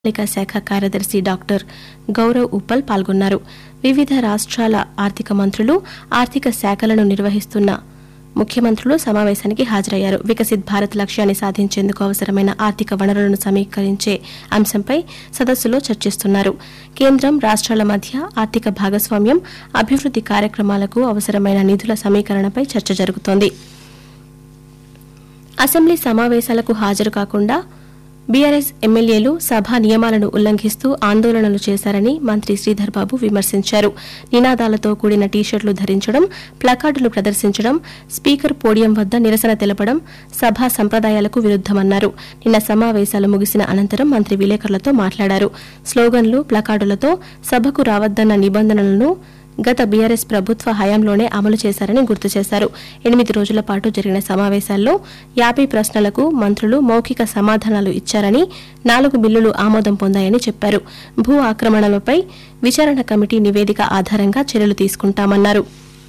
ప్రణాళిక శాఖ కార్యదర్శి డాక్టర్ గౌరవ్ ఉప్పల్ పాల్గొన్నారు వివిధ రాష్ట్రాల ఆర్థిక మంత్రులు ఆర్థిక శాఖలను నిర్వహిస్తున్న ముఖ్యమంత్రులు సమావేశానికి హాజరయ్యారు వికసిత్ భారత్ లక్ష్యాన్ని సాధించేందుకు అవసరమైన ఆర్థిక వనరులను సమీకరించే అంశంపై సదస్సులో చర్చిస్తున్నారు కేంద్రం రాష్ట్రాల మధ్య ఆర్థిక భాగస్వామ్యం అభివృద్ది కార్యక్రమాలకు అవసరమైన నిధుల సమీకరణపై చర్చ జరుగుతోంది అసెంబ్లీ సమావేశాలకు హాజరు కాకుండా బీఆర్ఎస్ ఎమ్మెల్యేలు సభా నియమాలను ఉల్లంఘిస్తూ ఆందోళనలు చేశారని మంత్రి శ్రీధర్ బాబు విమర్శించారు నినాదాలతో కూడిన టీషర్ట్లు ధరించడం ప్లకార్డులు ప్రదర్శించడం స్పీకర్ పోడియం వద్ద నిరసన తెలపడం సభా సంప్రదాయాలకు విరుద్దమన్నారు నిన్న సమావేశాలు ముగిసిన అనంతరం మంత్రి విలేకరులతో మాట్లాడారు స్లోగన్లు ప్లకార్డులతో సభకు రావద్దన్న నిబంధనలను గత బీఆర్ఎస్ ప్రభుత్వ హయాంలోనే అమలు చేశారని గుర్తు చేశారు ఎనిమిది రోజుల పాటు జరిగిన సమావేశాల్లో యాభై ప్రశ్నలకు మంత్రులు మౌఖిక సమాధానాలు ఇచ్చారని నాలుగు బిల్లులు ఆమోదం పొందాయని చెప్పారు భూ ఆక్రమణలపై విచారణ కమిటీ నివేదిక ఆధారంగా చర్యలు తీసుకుంటామన్నారు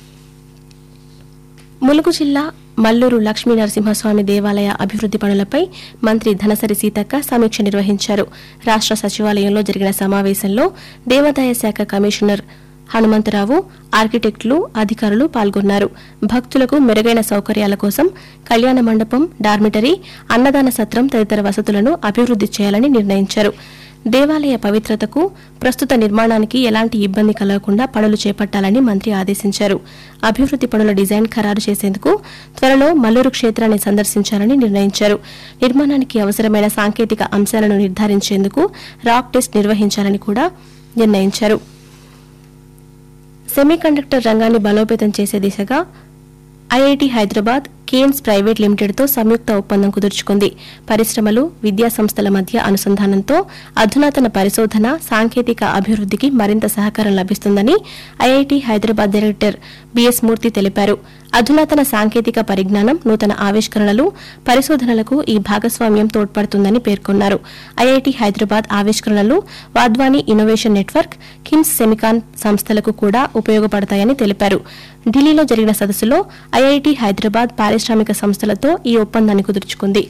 ములుగు జిల్లా మల్లూరు లక్ష్మీ నరసింహస్వామి దేవాలయ అభివృద్ది పనులపై మంత్రి ధనసరి సీతక్క సమీక్ష నిర్వహించారు రాష్ట్ర సచివాలయంలో జరిగిన సమావేశంలో దేవాదాయ శాఖ కమిషనర్ హనుమంతరావు ఆర్కిటెక్టులు అధికారులు పాల్గొన్నారు భక్తులకు మెరుగైన సౌకర్యాల కోసం కళ్యాణ మండపం డార్మిటరీ అన్నదాన సత్రం తదితర వసతులను అభివృద్ది చేయాలని నిర్ణయించారు దేవాలయ పవిత్రతకు ప్రస్తుత నిర్మాణానికి ఎలాంటి ఇబ్బంది కలగకుండా పనులు చేపట్టాలని మంత్రి ఆదేశించారు అభివృద్ది పనుల డిజైన్ ఖరారు చేసేందుకు త్వరలో మల్లూరు క్షేత్రాన్ని సందర్శించాలని నిర్ణయించారు నిర్మాణానికి అవసరమైన సాంకేతిక అంశాలను నిర్ధారించేందుకు రాక్ టెస్ట్ నిర్వహించాలని కూడా నిర్ణయించారు సెమీకండక్టర్ రంగాన్ని బలోపేతం చేసే దిశగా ఐఐటి హైదరాబాద్ కేన్స్ ప్రైవేట్ లిమిటెడ్తో సంయుక్త ఒప్పందం కుదుర్చుకుంది పరిశ్రమలు విద్యా సంస్థల మధ్య అనుసంధానంతో అధునాతన పరిశోధన సాంకేతిక అభివృద్దికి మరింత సహకారం లభిస్తుందని IIT Hyderabad director B S Murthy తెలిపారు అధునాతన సాంకేతిక పరిజ్ఞానం నూతన ఆవిష్కరణలు పరిశోధనలకు ఈ భాగస్వామ్యం తోడ్పడుతుందని పేర్కొన్నారు ఐఐటి హైదరాబాద్ ఆవిష్కరణలు వాద్వాని ఇన్నోవేషన్ నెట్వర్క్ కిమ్స్ సెమికాన్ సంస్థలకు కూడా ఉపయోగపడతాయని తెలిపారు ఢిల్లీలో జరిగిన సదస్సులో ఐఐటి హైదరాబాద్ పారిశ్రామిక సంస్థలతో ఈ ఒప్పందాన్ని కుదుర్చుకుంది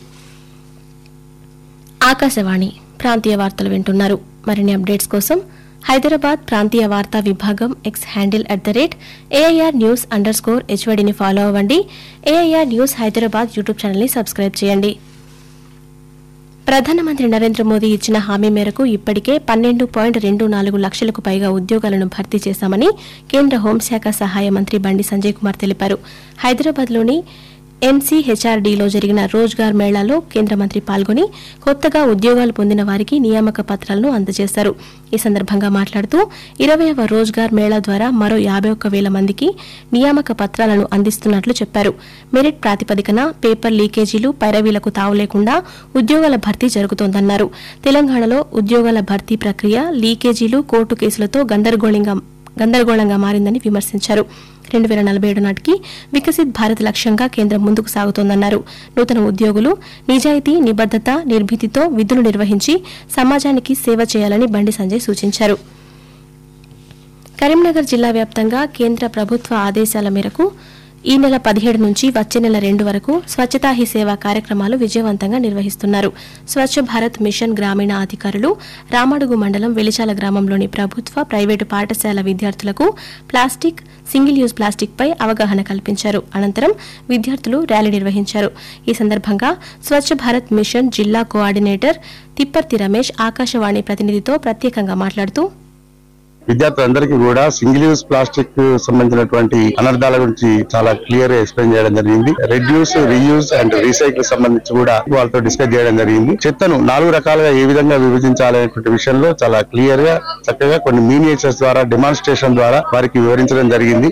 ఆకాశవాణి ప్రాంతీయ వార్తలు వింటున్నారు మరిన్ని అప్డేట్స్ కోసం హైదరాబాద్ ప్రాంతీయ వార్తా విభాగం X handle at the rate AIR news underscore స్కోర్ హెచ్వడిని ఫాలో అవ్వండి ఏఐఆర్ న్యూస్ హైదరాబాద్ యూట్యూబ్ ఛానల్ని సబ్స్క్రైబ్ చేయండి ప్రధానమంత్రి నరేంద్ర మోదీ ఇచ్చిన హామీ మేరకు ఇప్పటికే పన్నెండు పాయింట్ రెండు నాలుగు లక్షలకు పైగా ఉద్యోగాలను భర్తీ చేశామని కేంద్ర హోంశాఖ సహాయ మంత్రి బండి సంజయ్ కుమార్ తెలిపారు హైదరాబాద్లోని ఎన్సీహెచ్ఆర్డీలో జరిగిన రోజ్గార్ మేళాలో కేంద్ర మంత్రి పాల్గొని కొత్తగా ఉద్యోగాలు పొందిన వారికి నియామక పత్రాలను అందజేశారు ఈ సందర్భంగా మాట్లాడుతూ ఇరవైవ రోజ్గార్ మేళా ద్వారా మరో యాభై ఒక్క వేల మందికి నియామక పత్రాలను అందిస్తున్నట్లు చెప్పారు మెరిట్ ప్రాతిపదికన పేపర్ లీకేజీలు పైరవీలకు తావు లేకుండా ఉద్యోగాల భర్తీ జరుగుతోందన్నారు తెలంగాణలో ఉద్యోగాల భర్తీ ప్రక్రియ లీకేజీలు కోర్టు కేసులతో గందరగోళంగా గందరగోళంగా మారిందని విమర్శించారు రెండు వేల నలభై ఏడు నాటికి వికసిత్ భారత్ లక్ష్యంగా కేంద్రం ముందుకు సాగుతోందన్నారు నూతన ఉద్యోగులు నిజాయితీ నిబద్దత నిర్భీతితో విధులు నిర్వహించి సమాజానికి సేవ చేయాలని బండి సంజయ్ సూచించారు కరీంనగర్ జిల్లా వ్యాప్తంగా కేంద్ర ప్రభుత్వ ఆదేశాల మేరకు ఈ నెల పదిహేడు నుంచి వచ్చే నెల రెండు వరకు స్వచ్ఛతా హీ సేవా కార్యక్రమాలు విజయవంతంగా నిర్వహిస్తున్నారు స్వచ్ఛ భారత్ మిషన్ గ్రామీణ అధికారులు రామడుగు మండలం వెలిచాల గ్రామంలోని ప్రభుత్వ ప్రైవేటు పాఠశాల విద్యార్థులకు ప్లాస్టిక్ సింగిల్ యూజ్ ప్లాస్టిక్ పై అవగాహన కల్పించారు అనంతరం విద్యార్థులు ర్యాలీ నిర్వహించారు ఈ సందర్భంగా స్వచ్ఛ భారత్ మిషన్ జిల్లా కోఆర్డినేటర్ తిప్పర్తి రమేష్ ఆకాశవాణి ప్రతినిధితో ప్రత్యేకంగా మాట్లాడుతూ విద్యార్థులందరికీ కూడా సింగిల్ యూజ్ ప్లాస్టిక్ సంబంధించినటువంటి అనర్థాల గురించి చాలా క్లియర్ గా ఎక్స్ప్లెయిన్ చేయడం జరిగింది రెడ్యూస్ రీయూజ్ అండ్ రీసైకిల్ సంబంధించి కూడా వాళ్ళతో డిస్కస్ చేయడం జరిగింది చెత్తను నాలుగు రకాలుగా ఏ విధంగా విభజించాలనేటువంటి విషయంలో చాలా క్లియర్ గా చక్కగా కొన్ని మీనియేచర్స్ ద్వారా డెమాన్స్ట్రేషన్ ద్వారా వారికి వివరించడం జరిగింది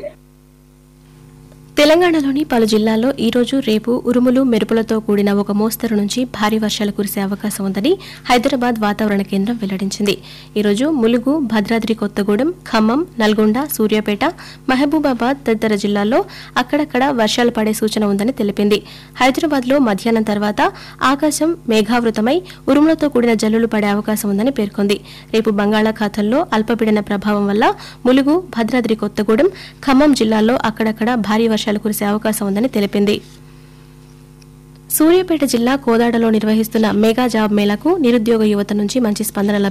తెలంగాణలోని పలు జిల్లాల్లో ఈ రోజు రేపు ఉరుములు మెరుపులతో కూడిన ఒక మోస్తరు నుంచి భారీ వర్షాలు కురిసే అవకాశం ఉందని హైదరాబాద్ వాతావరణ కేంద్రం వెల్లడించింది ఈ రోజు ములుగు భద్రాద్రి కొత్తగూడెం ఖమ్మం నల్గొండ సూర్యాపేట మహబూబాబాద్ తదితర జిల్లాల్లో అక్కడక్కడ వర్షాలు పడే సూచన ఉందని తెలిపింది హైదరాబాద్లో మధ్యాహ్నం తర్వాత ఆకాశం మేఘావృతమై ఉరుములతో కూడిన జల్లులు పడే అవకాశం ఉందని పేర్కొంది రేపు బంగాళాఖాతంలో అల్పపీడన ప్రభావం వల్ల ములుగు భద్రాద్రి కొత్తగూడెం ఖమ్మం జిల్లాల్లో అక్కడక్కడ భారీ వర్షాలు కురిసే అవకాశం ఉందని తెలిపింది సూర్యాపేట జిల్లా కోదాడలో నిర్వహిస్తున్న మెగా జాబ్ మేళాకు నిరుద్యోగ యువత నుంచి మంచి స్పందన